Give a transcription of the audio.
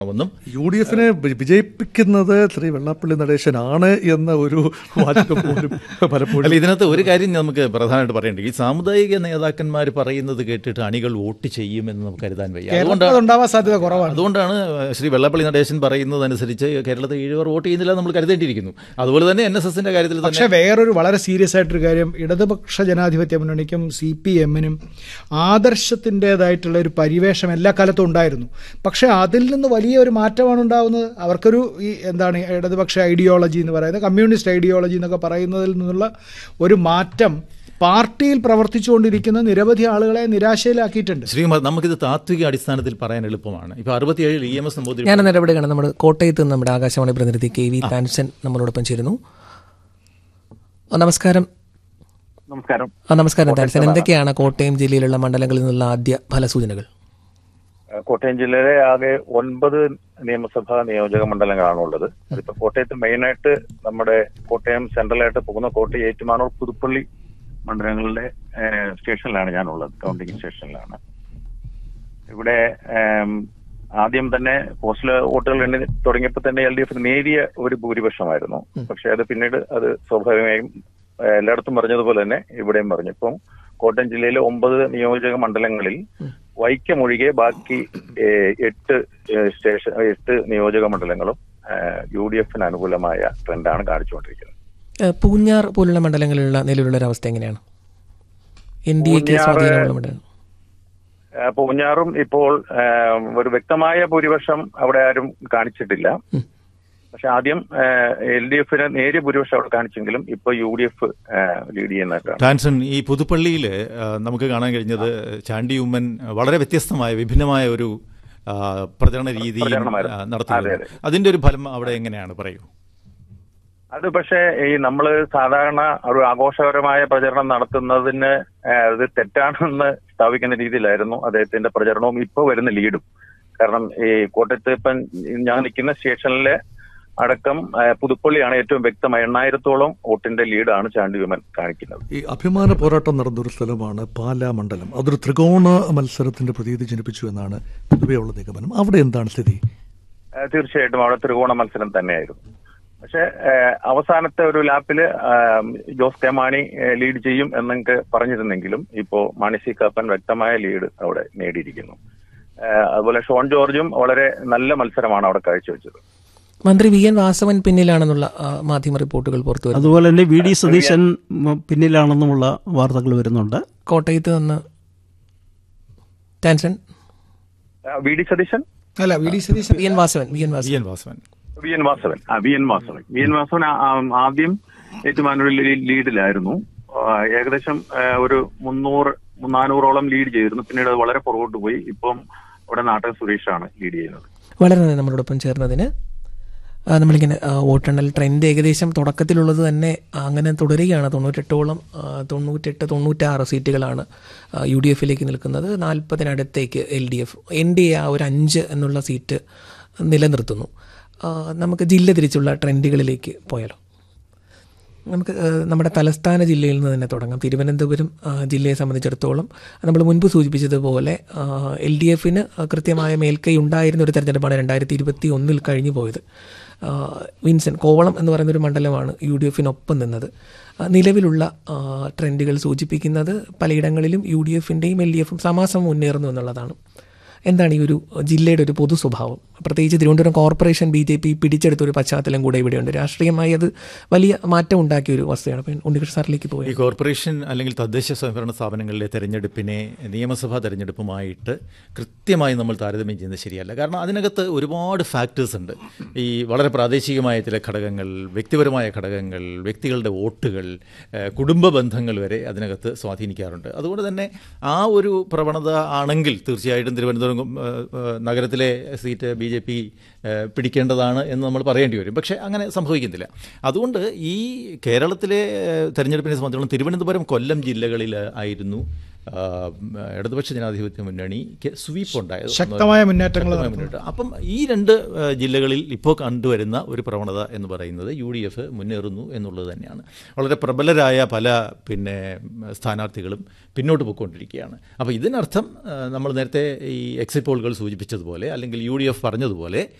ഒന്നും U D എഫിനെ വി- വിജയിപ്പിക്കുന്നത് ശ്രീ വെള്ളാപ്പള്ളി നടേശനാണ് എന്ന ഒരു വാചകം പോലും പലപ്പോഴും അല്ല ഇതിനകത്ത് ഒരു കാര്യം നമുക്ക് പ്രധാനമായിട്ട് പറയേണ്ടത് ഈ സാമുദായിക നേതാക്കന്മാർ പറയുന്നത് കേട്ടിട്ട് അണികൾ വോട്ട് ചെയ്യുമെന്ന് നമുക്ക് കരുതാൻ വയ്യ കേരളത്തിൽ അതുകൊണ്ടാണ് അതുണ്ടാവാൻ സാധ്യത കുറവാണ് അതുകൊണ്ടാണ് ശ്രീ വെള്ളാപ്പള്ളി നടേശൻ പറയുന്നതനുസരിച്ച് കേരളത്തിൽ ഏഴുപേർ വോട്ട് ചെയ്യുന്നില്ല നമ്മൾ കരുതേണ്ടിയിരിക്കുന്നു അതുപോലെ തന്നെ എൻ എസ് എസിന്റെ കാര്യത്തിൽ പക്ഷേ തന്നെ വേറൊരു വളരെ സീരിയസ് ആയിട്ടൊരു കാര്യം ഇടതുപക്ഷ ജനാധിപത്യ മുന്നണിക്കും സി പി എമ്മിനും ആദർശത്തിൻ്റെതായിട്ടുള്ള ഒരു പരിവേഷം എല്ലാ കാലത്തും ഉണ്ടായിരുന്നു പക്ഷേ അതിൽ നിന്ന് വലിയ ഒരു മാറ്റമാണ് ഉണ്ടാകുന്നത് അവർക്കൊരു ഈ എന്താണ് ഈ ഇടതുപക്ഷ ഐഡിയോളജി എന്ന് പറയുന്നത് കമ്മ്യൂണിസ്റ്റ് ഐഡിയോളജി എന്നൊക്കെ പറയുന്നതിൽ നിന്നുള്ള ഒരു മാറ്റം പാർട്ടിയിൽ പ്രവർത്തിച്ചുകൊണ്ടിരിക്കുന്ന നിരവധി ആളുകളെ നിരാശയിലാക്കിയിട്ടുണ്ട് ശ്രീ നമുക്കിത് താത്വിക അടിസ്ഥാനത്തിൽ പറയാൻ എളുപ്പമാണ് ഇപ്പൊ അറുപത്തിയേഴിൽ ഇ എം എസ് നമ്പൂതിരി ഞാനൊന്ന് ഇടപെടുകയാണ് നമ്മുടെ കോട്ടയത്ത് നിന്ന് നമ്മുടെ ആകാശവാണി പ്രതിനിധി കെ വി താൻസൻ നമ്മളോടൊപ്പം ചേരുന്നു ആ, നമസ്കാരം നമസ്കാരം ആ നമസ്കാരം താൻസൻ എന്തൊക്കെയാണ് കോട്ടയം ജില്ലയിലുള്ള മണ്ഡലങ്ങളിൽ നിന്നുള്ള ആദ്യ ഫലസൂചനകൾ ഏഹ് കോട്ടയം ജില്ലയിലെ ആകെ ഒൻപത് നിയമസഭാ നിയോജക മണ്ഡലങ്ങളാണ് ഉള്ളത് അതിപ്പോ കോട്ടയത്ത് മെയിനായിട്ട് നമ്മുടെ കോട്ടയം സെൻട്രലായിട്ട് പോകുന്ന കോട്ടയം ഏറ്റുമാനൂർ പുതുപ്പള്ളി മണ്ഡലങ്ങളുടെ ഏഹ് സ്റ്റേഷനിലാണ് ഞാനുള്ളത് കൗണ്ടിംഗ് സ്റ്റേഷനിലാണ് ഇവിടെ ഏം, ആദ്യം തന്നെ പോസ്റ്റൽ വോട്ടുകൾ എണ്ണി തുടങ്ങിയപ്പോൾ തന്നെ എൽ ഡി എഫിന് നേരിയ ഒരു ഭൂരിപക്ഷമായിരുന്നു പക്ഷെ അത് പിന്നീട് അത് സ്വാഭാവികമായും ഏഹ്, എല്ലായിടത്തും പറഞ്ഞതുപോലെ തന്നെ ഇവിടെയും പറഞ്ഞു ഇപ്പം കോട്ടയം ജില്ലയിലെ ഒമ്പത് നിയോജക മണ്ഡലങ്ങളിൽ വൈക്കമൊഴികെ ബാക്കി ഏഹ്, എട്ട് ഏഹ്, സ്റ്റേഷൻ എട്ട് നിയോജക മണ്ഡലങ്ങളും യു ഡി എഫിന് അനുകൂലമായ ട്രെൻഡാണ് കാണിച്ചുകൊണ്ടിരിക്കുന്നത് ഏ, പൂഞ്ഞാർ പോലുള്ള മണ്ഡലങ്ങളിലുള്ള നിലവിലുള്ള ഒരു അവസ്ഥ എങ്ങനെയാണ് എൻ ഡി എക്ക് പൂഞ്ഞാറ് സ്വാധീനമുള്ള മണ്ഡലം ഏഹ് പൂഞ്ഞാറും ഇപ്പോൾ ഏഹ്, ഒരു വ്യക്തമായ ഭൂരിപക്ഷം അവിടെ ആരും കാണിച്ചിട്ടില്ല പക്ഷെ ആദ്യം എൽ ഡി എഫിന് നേരിയ ഭൂരിപക്ഷം അവിടെ കാണിച്ചെങ്കിലും ഇപ്പൊ യു ഡി എഫ് ലീഡ് ചെയ്യുന്നതായിട്ടാണ് ടാൻസൺ ഈ പുതുപ്പള്ളിയിൽ നമുക്ക് കാണാൻ കഴിഞ്ഞത് ചാണ്ടി ഉമ്മൻ വളരെ വ്യത്യസ്തമായ വിഭിന്നമായ ഒരു ആ, പ്രചരണ രീതിയും പ്രചരണമായിരുന്നു. ആ, നടത്തുന്നത് അതെ, അതെ. അതിന്റെ ഒരു ഫലം അവിടെ എങ്ങനെയാണ് പറയൂ അത് പക്ഷേ ഈ നമ്മൾ സാധാരണ ഒരു ആഘോഷപരമായ പ്രചരണം നടത്തുന്നതിന് ഏഹ്, അത് തെറ്റാണെന്ന് സ്ഥാപിക്കുന്ന രീതിയിലായിരുന്നു അദ്ദേഹത്തിന്റെ പ്രചരണവും ഇപ്പൊ വരുന്ന ലീഡും കാരണം ഈ കോട്ടയത്ത് ഇപ്പം ഞാൻ നിൽക്കുന്ന സ്റ്റേഷനിലെ അടക്കം ഏഹ്, പുതുപ്പള്ളിയാണ് ഏറ്റവും വ്യക്തമായ എണ്ണായിരത്തോളം വോട്ടിന്റെ ലീഡാണ് ചാണ്ടി വിമൻ കാണിക്കുന്നത് ഈ അഭിമാന പോരാട്ടം നടന്നൊരു സ്ഥലമാണ് പാലാ മണ്ഡലം അതൊരു ത്രികോണ മത്സരത്തിന്റെ പ്രതീതി ജനിപ്പിച്ചു എന്നാണ് പൊതുവെയുള്ള നിഗമനം അവിടെ എന്താണ് സ്ഥിതി ഏഹ് തീർച്ചയായിട്ടും അവിടെ ത്രികോണ മത്സരം തന്നെയായിരുന്നു പക്ഷെ ഏഹ് അവസാനത്തെ ഒരു ലാപ്പില് ആം, ജോസ് കെ മാണി ഏഹ് ലീഡ് ചെയ്യും എന്നൊക്കെ പറഞ്ഞിരുന്നെങ്കിലും ഇപ്പോ മാണി സി കാപ്പൻ വ്യക്തമായ ലീഡ് അവിടെ നേടിയിരിക്കുന്നു ഏഹ് അതുപോലെ ഷോൺ ജോർജും വളരെ നല്ല മത്സരമാണ് അവിടെ കാഴ്ചവെച്ചത് മന്ത്രി വി എൻ വാസവൻ പിന്നിലാണെന്നുള്ള ആ, മാധ്യമ റിപ്പോർട്ടുകൾ പുറത്തു വരുന്നു അതുപോലെ തന്നെ വി ഡി സതീശൻ ഉം, പിന്നിലാണെന്നുമുള്ള വാർത്തകൾ വരുന്നുണ്ട് കോട്ടയത്ത് നിന്ന് ടാൻസൺ ഏഹ് വി ഡി സതീശൻ അല്ല V D Satheesan V N Vasavan V N V Vasavan N Vasavan V N Vasavan ആ V N Vasavan V N Vasavan ആ- ആ- ആദ്യം ഏറ്റുമാനൂരിൽ ലീ- ലീഡിലായിരുന്നു ആ, ഏകദേശം ആ, ഒരു മുന്നൂറ് നാനൂറോളം ലീഡ് ചെയ്തിരുന്നു പിന്നീട് അത് വളരെ പുറകോട്ട് പോയി ഇപ്പം അവിടെ നാട്ടൻ സുരേഷാണ് ലീഡ് ചെയ്യുന്നത് വളരെ നന്ദി നമ്മളോടൊപ്പം ചേർന്നതിന് ആ, നമ്മളിങ്ങനെ ആ, വോട്ടെണ്ണൽ ട്രെൻഡ് ഏകദേശം തുടക്കത്തിലുള്ളത് തന്നെ അങ്ങനെ തുടരുകയാണ് തൊണ്ണൂറ്റെട്ടോളം ആ, തൊണ്ണൂറ്റെട്ട് തൊണ്ണൂറ്റാറ് സീറ്റുകളാണ് ആ, യു ഡി എഫിലേക്ക് നിൽക്കുന്നത് നാൽപ്പതിനടുത്തേക്ക് L D F N D A ആ ഒരു അഞ്ച് എന്നുള്ള സീറ്റ് നിലനിർത്തുന്നു ആ, നമുക്ക് ജില്ല തിരിച്ചുള്ള ട്രെൻഡുകളിലേക്ക് പോയാലോ നമുക്ക് ഏഹ്, നമ്മുടെ തലസ്ഥാന ജില്ലയിൽ നിന്ന് തന്നെ തുടങ്ങാം തിരുവനന്തപുരം ആ, ജില്ലയെ സംബന്ധിച്ചിടത്തോളം നമ്മൾ മുൻപ് സൂചിപ്പിച്ചതുപോലെ എൽ ഡി എഫിന് കൃത്യമായ മേൽക്കൈ ഉണ്ടായിരുന്ന ഒരു തെരഞ്ഞെടുപ്പാണ് രണ്ടായിരത്തി ഇരുപത്തി ഒന്നിൽ കഴിഞ്ഞു പോയത് ആ, വിൻസൻ കോവളം എന്ന് പറയുന്ന ഒരു മണ്ഡലമാണ് യു ഡി എഫിനൊപ്പം നിന്നത് ആ, നിലവിലുള്ള ആ, ട്രെൻഡുകൾ സൂചിപ്പിക്കുന്നത് പലയിടങ്ങളിലും യു ഡി എഫിൻ്റെയും എൽ ഡി എഫും സമാസം മുന്നേറുന്നു എന്നുള്ളതാണ് എന്താണ് ഈ ഒരു ജില്ലയുടെ ഒരു പൊതു സ്വഭാവം പ്രത്യേകിച്ച് Thiruvananthapuram corporation B J P പിടിച്ചെടുത്ത ഒരു പശ്ചാത്തലം കൂടെ ഇവിടെയുണ്ട് രാഷ്ട്രീയമായി അത് വലിയ മാറ്റം ഉണ്ടാക്കിയ ഒരു വസ്തുതയാണ് അപ്പം ഉണ്ണികൃഷ്ണ സാറിലേക്ക് ഈ പോയി കോർപ്പറേഷൻ അല്ലെങ്കിൽ തദ്ദേശ സ്വയംഭരണ സ്ഥാപനങ്ങളിലെ തെരഞ്ഞെടുപ്പിനെ നിയമസഭാ തെരഞ്ഞെടുപ്പുമായിട്ട് കൃത്യമായി നമ്മൾ താരതമ്യം ചെയ്യുന്നത് ശരിയല്ല കാരണം അതിനകത്ത് ഒരുപാട് ഫാക്ടേഴ്സ് ഉണ്ട് ഈ വളരെ പ്രാദേശികമായ ചില ഘടകങ്ങൾ വ്യക്തിപരമായ ഘടകങ്ങൾ വ്യക്തികളുടെ വോട്ടുകൾ ഏഹ് കുടുംബ ബന്ധങ്ങൾ വരെ അതിനകത്ത് സ്വാധീനിക്കാറുണ്ട് അതുകൊണ്ട് തന്നെ ആ ഒരു പ്രവണത ആണെങ്കിൽ തീർച്ചയായിട്ടും തിരുവനന്തപുരം ഏഹ്, ഏഹ്, നഗരത്തിലെ സീറ്റ് ബി ജെ പി പിടിക്കേണ്ടതാണ് എന്ന് നമ്മൾ പറയേണ്ടി വരും പക്ഷേ അങ്ങനെ സംഭവിക്കുന്നില്ല അതുകൊണ്ട് ഈ കേരളത്തിലെ ഏഹ്, തെരഞ്ഞെടുപ്പിനെ സംബന്ധിച്ചിടത്തോളം തിരുവനന്തപുരം കൊല്ലം ജില്ലകളിൽ ആയിരുന്നു ആ, ഇടതുപക്ഷ ജനാധിപത്യ മുന്നണിക്ക് സ്വീപ്പ് ഉണ്ടായത് ശക്തമായ മുന്നേറ്റങ്ങൾ ശക്തമായ മുന്നേറ്റം അപ്പം ഈ രണ്ട് ആ, ജില്ലകളിൽ ഇപ്പോൾ കണ്ടുവരുന്ന ഒരു പ്രവണത എന്ന് പറയുന്നത് യു ഡി എഫ് മുന്നേറുന്നു എന്നുള്ളത് തന്നെയാണ് വളരെ പ്രബലരായ പല പിന്നെ സ്ഥാനാർത്ഥികളും പിന്നോട്ട് പോയിക്കൊണ്ടിരിക്കുകയാണ് അപ്പോൾ ഇതിനർത്ഥം ആ, നമ്മൾ നേരത്തെ ഈ എക്സിറ്റ് പോളുകൾ സൂചിപ്പിച്ചതുപോലെ അല്ലെങ്കിൽ യു ഡി എഫ് പറഞ്ഞതുപോലെ